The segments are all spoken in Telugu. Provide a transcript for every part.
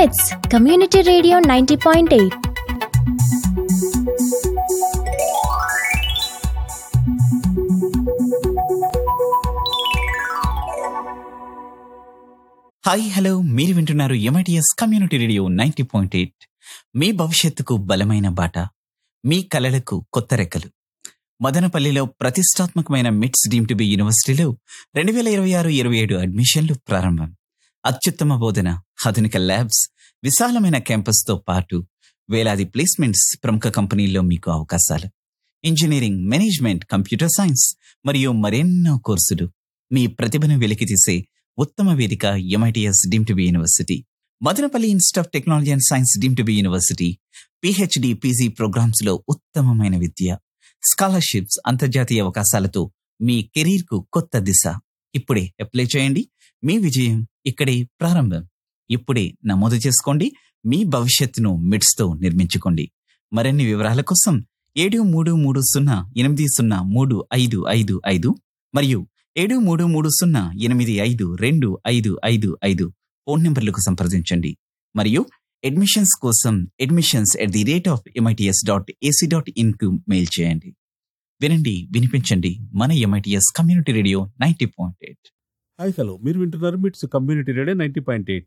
మిట్స్ community radio ninety point eight hi hello మీరు వింటున్నారు MITS community radio ninety point eight మీ భవిష్యత్తుకు బలమైన బాట మీ కలలకు కొత్త రెక్కలు మదనపల్లిలో ప్రతిష్టాత్మకమైన మిట్స్ డీమ్ టు బి యూనివర్సిటీలో రెండు వేల ఇరవై ఆరు ఇరవై ఏడు అడ్మిషన్లు ప్రారంభం అత్యుత్తమ బోధన ఆధునిక ల్యాబ్స్ విశాలమైన క్యాంపస్తో పాటు వేలాది ప్లేస్మెంట్స్ ప్రముఖ కంపెనీల్లో మీకు అవకాశాలు ఇంజనీరింగ్ మేనేజ్మెంట్ కంప్యూటర్ సైన్స్ మరియు మరెన్నో కోర్సులు మీ ప్రతిభను వెలికితీసే ఉత్తమ వేదిక MITS deemed to be university Madanapalle institute of technology and science deemed to be university PhD PG programmes లో ఉత్తమమైన విద్య స్కాలర్షిప్స్ అంతర్జాతీయ అవకాశాలతో మీ కెరీర్ కు కొత్త దిశ ఇప్పుడే అప్లై చేయండి మీ విజయం ఇక్కడే ప్రారంభం ఇప్పుడే నమోదు చేసుకోండి మీ భవిష్యత్తును మిడ్స్ తో నిర్మించుకోండి మరిన్ని వివరాల కోసం ఏడు మూడు మూడు సున్నా ఎనిమిది సున్నా మూడు ఐదు ఐదు ఐదు మరియు ఏడు మూడు మూడు సున్నా ఎనిమిది ఐదు రెండు ఐదు ఐదు ఐదు ఫోన్ నంబర్లకు సంప్రదించండి మరియు అడ్మిషన్స్ కోసం admissions at the rate of MITS dot AC dot in కు మెయిల్ చేయండి వినండి వినిపించండి మన MITS community radio ninety point eight hi hello మీరు వింటున్నారు MITS community radio ninety point eight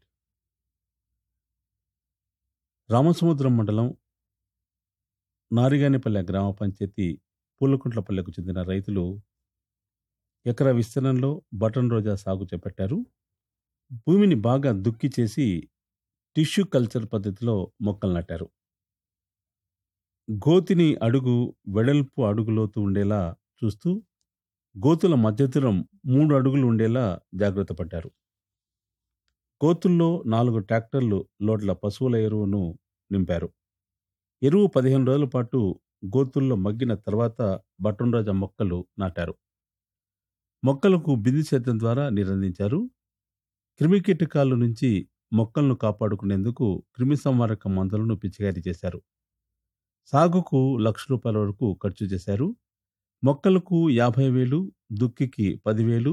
Ramasamudram mandal Nariganipalle గ్రామ పంచాయతీ పూలకుంట్లపల్లెకు చెందిన రైతులు ఎకరా విస్తీర్ణంలో బటన్ రోజా సాగు చేపట్టారు భూమిని బాగా దుక్కి చేసి టిష్యూ కల్చర్ పద్ధతిలో మొక్కలు నాటారు గోతిని అడుగు వెడల్పు అడుగులోతు ఉండేలా చూస్తూ గోతుల మధ్య దూరం మూడు అడుగులు ఉండేలా జాగ్రత్త పడ్డారు గోతుల్లో నాలుగు ట్రాక్టర్లు లోడ్ల పశువుల ఎరువును నింపారు ఎరువు పదిహేను రోజుల పాటు గోతుల్లో మగ్గిన తర్వాత బటన్రాజా మొక్కలు నాటారు మొక్కలకు బిందు సేద్యం ద్వారా నిరందించారు క్రిమికీటకాల నుంచి మొక్కలను కాపాడుకునేందుకు క్రిమి సంహారక మందులను పిచికారీ చేశారు సాగుకు లక్ష రూపాయల వరకు ఖర్చు చేశారు మొక్కలకు యాభై వేలు దుక్కికి పదివేలు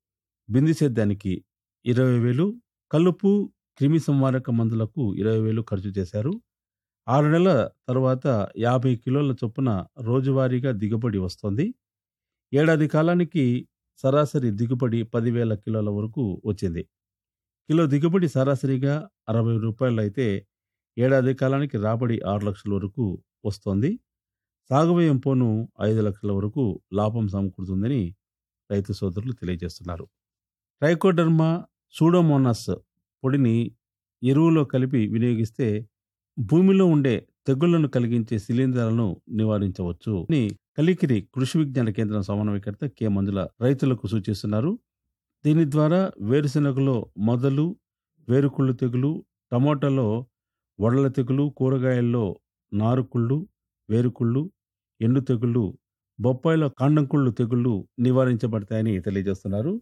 బిందు సేద్యానికి ఇరవై వేలు కలుపు క్రిమి సంహారక మందులకు ఇరవై వేలు ఖర్చు చేశారు ఆరు నెలల తర్వాత యాభై కిలోల చొప్పున రోజువారీగా దిగుబడి వస్తోంది ఏడాది కాలానికి సరాసరి దిగుబడి పదివేల కిలోల వరకు వచ్చింది కిలో దిగుబడి సరాసరిగా అరవై రూపాయలు అయితే ఏడాది కాలానికి రాబడి ఆరు లక్షల వరకు వస్తోంది సాగు వ్యయం పోను ఐదు లక్షల వరకు లాభం సమకూరుతుందని రైతు సోదరులు తెలియజేస్తున్నారు ట్రైకోడర్మా సూడోమోనాస్ పొడిని ఎరువులో కలిపి వినియోగిస్తే భూమిలో ఉండే తెగుళ్లను కలిగించే శిలీంధ్రాలను నివారించవచ్చు అని కలికిరి కృషి విజ్ఞాన కేంద్రం సమన్వయకర్త కె మంజుల రైతులకు సూచిస్తున్నారు దీని ద్వారా వేరుశెనగలో మొదలు వేరుకుళ్ళు తెగులు టమోటాలో వడల తెగులు కూరగాయల్లో నారుకుళ్ళు వేరుకుళ్ళు ఎండు తెగుళ్ళు బొప్పాయిలో కాండంకుళ్ళు తెగుళ్ళు నివారించబడతాయని తెలియజేస్తున్నారు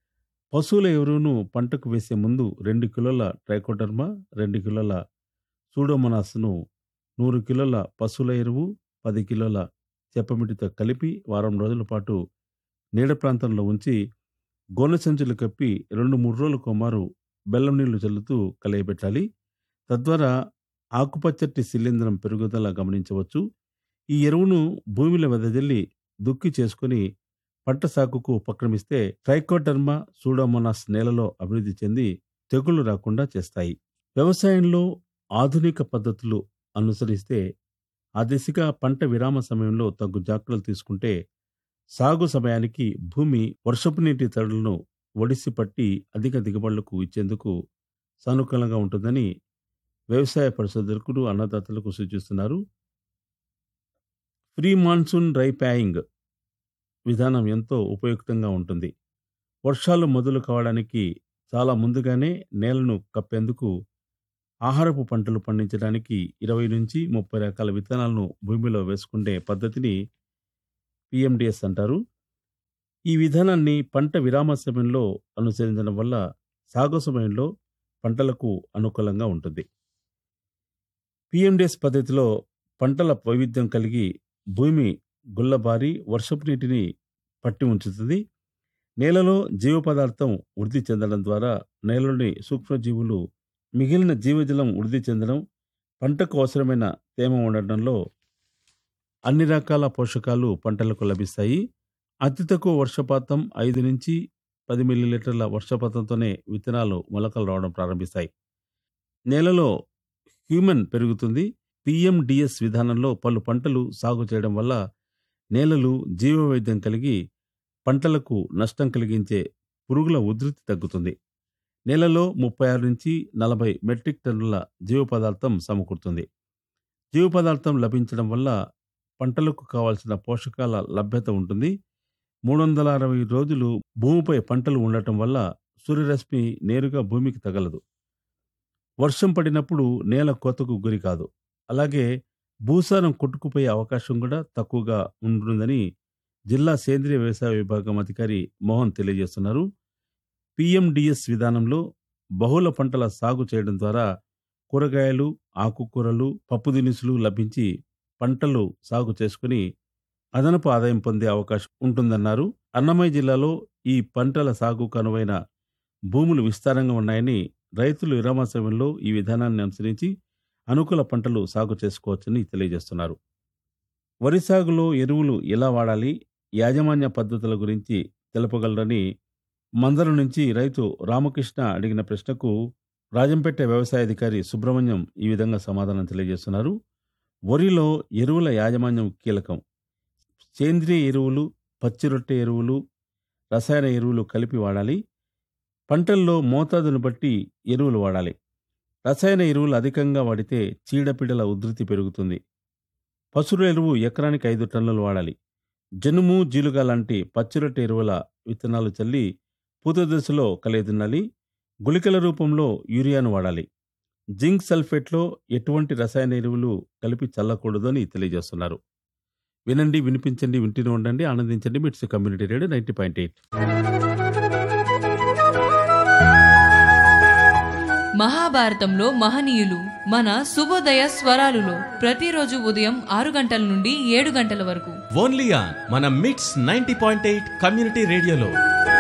పశువుల ఎరువును పంటకు వేసే ముందు రెండు కిలోల ట్రైకోడర్మా రెండు కిలోల సూడోమోనాస్ను నూరు కిలోల పశువుల ఎరువు పది కిలోల చెప్పమిటితో కలిపి వారం రోజుల పాటు నీడ ప్రాంతంలో ఉంచి గోనె సంచులు కప్పి రెండు మూడు రోజుల కోమారు బెల్లం నీళ్లు చల్లుతూ కలయబెట్టాలి తద్వారా ఆకుపచ్చటి శిలీంధ్రం పెరుగుదల గమనించవచ్చు ఈ ఎరువును భూమిలో వెదజల్లి దుక్కి చేసుకుని పంట సాగుకు ఉపక్రమిస్తే ట్రైకోడర్మా సూడోమోనాస్ నేలలో అభివృద్ధి చెంది తెగుళ్లు రాకుండా చేస్తాయి వ్యవసాయంలో ఆధునిక పద్ధతులు అనుసరిస్తే ఆ దిశగా పంట విరామ సమయంలో తగు జాగ్రత్తలు తీసుకుంటే సాగు సమయానికి భూమి వర్షపు నీటి తడులను ఒడిసి పట్టి అధిక దిగుబడులకు ఇచ్చేందుకు సానుకూలంగా ఉంటుందని వ్యవసాయ పరిశోధకులు అన్నదాతలకు సూచిస్తున్నారు ప్రీ మాన్సూన్ డ్రై ప్యాయింగ్ విధానం ఎంతో ఉపయుక్తంగా ఉంటుంది వర్షాలు మొదలు కావడానికి చాలా ముందుగానే నేలను కప్పేందుకు ఆహారపు పంటలు పండించడానికి ఇరవై నుంచి ముప్పై రకాల విత్తనాలను భూమిలో వేసుకునే పద్ధతిని పిఎండిఎస్ అంటారు ఈ విధానాన్ని పంట విరామ సమయంలో అనుసరించడం వల్ల సాగు సమయంలో పంటలకు అనుకూలంగా ఉంటుంది పిఎండిఎస్ పద్ధతిలో పంటల వైవిధ్యం కలిగి భూమి గుల్లబారి వర్షపు నీటిని పట్టి ఉంచుతుంది నేలలో జీవ పదార్థం వృద్ధి చెందడం ద్వారా నేలలోని సూక్ష్మజీవులు మిగిలిన జీవజలం వృద్ధి చెందడం పంటకు అవసరమైన తేమ ఉండడంలో అన్ని రకాల పోషకాలు పంటలకు లభిస్తాయి అతి తక్కువ వర్షపాతం ఐదు నుంచి పది మిల్లీలీటర్ల వర్షపాతంతోనే విత్తనాలు మొలకలు రావడం ప్రారంభిస్తాయి నేలలో హ్యూమన్ పెరుగుతుంది పిఎండిఎస్ విధానంలో పలు పంటలు సాగు చేయడం వల్ల నేలలు జీవవైద్యం కలిగి పంటలకు నష్టం కలిగించే పురుగుల ఉధృతి తగ్గుతుంది నేలలో ముప్పై ఆరు నుంచి నలభై మెట్రిక్ టన్నుల జీవ పదార్థం సమకూరుతుంది జీవ పదార్థం లభించడం వల్ల పంటలకు కావాల్సిన పోషకాల లభ్యత ఉంటుంది మూడు వందల అరవై రోజులు భూమిపై పంటలు ఉండటం వల్ల సూర్యరశ్మి నేరుగా భూమికి తగలదు వర్షం పడినప్పుడు నేల కోతకు గురి కాదు అలాగే భూసారం కొట్టుకుపోయే అవకాశం కూడా తక్కువగా ఉంటుందని జిల్లా సేంద్రియ వ్యవసాయ విభాగం అధికారి మోహన్ తెలియజేస్తున్నారు పిఎండిఎస్ విధానంలో బహుళ పంటల సాగు చేయడం ద్వారా కూరగాయలు ఆకుకూరలు పప్పు దినుసులు లభించి పంటలు సాగు చేసుకుని అదనపు ఆదాయం పొందే అవకాశం ఉంటుందన్నారు అన్నమయ్య జిల్లాలో ఈ పంటల సాగుకు అనువైన భూములు విస్తారంగా ఉన్నాయని రైతులు విరామ సమయంలో ఈ విధానాన్ని అనుసరించి అనుకూల పంటలు సాగు చేసుకోవచ్చని తెలియజేస్తున్నారు వరి సాగులో ఎరువులు ఎలా వాడాలి యాజమాన్య పద్ధతుల గురించి తెలుపగలరని మందరం నుంచి రైతు రామకృష్ణ అడిగిన ప్రశ్నకు రాజంపేట వ్యవసాయ అధికారి సుబ్రహ్మణ్యం ఈ విధంగా సమాధానం తెలియజేస్తున్నారు వరిలో ఎరువుల యాజమాన్యం కీలకం సేంద్రియ ఎరువులు పచ్చిరొట్టె ఎరువులు రసాయన ఎరువులు కలిపి వాడాలి పంటల్లో మోతాదును బట్టి ఎరువులు వాడాలి రసాయన ఎరువులు అధికంగా వాడితే చీడపీడల ఉధృతి పెరుగుతుంది పసురు ఎరువు ఎకరానికి ఐదు టన్నులు వాడాలి జనుము జీలుగా లాంటి పచ్చిరొట్టె ఎరువుల విత్తనాలు చల్లి పూత దశలో కలిదున్నాలి గుళికల రూపంలో యూరియాను వాడాలి జింక్ సల్ఫేట్లో ఎటువంటి రసాయన ఎరువులు కలిపి చల్లకూడదు అని తెలియజేస్తున్నారు వినండి వినిపించండి వింటూనే ఉండండి ఆనందించండి MITS community radio ninety point eight మహాభారతంలో మహనీయులు మన శుభోదయ స్వరాలులో ప్రతిరోజు ఉదయం ఆరు గంటల నుండి ఏడు గంటల వరకు ఓన్లీ ఆన్ మన మిట్స్ నైన్టీ పాయింట్ ఎయిట్ కమ్యూనిటీ రేడియోలో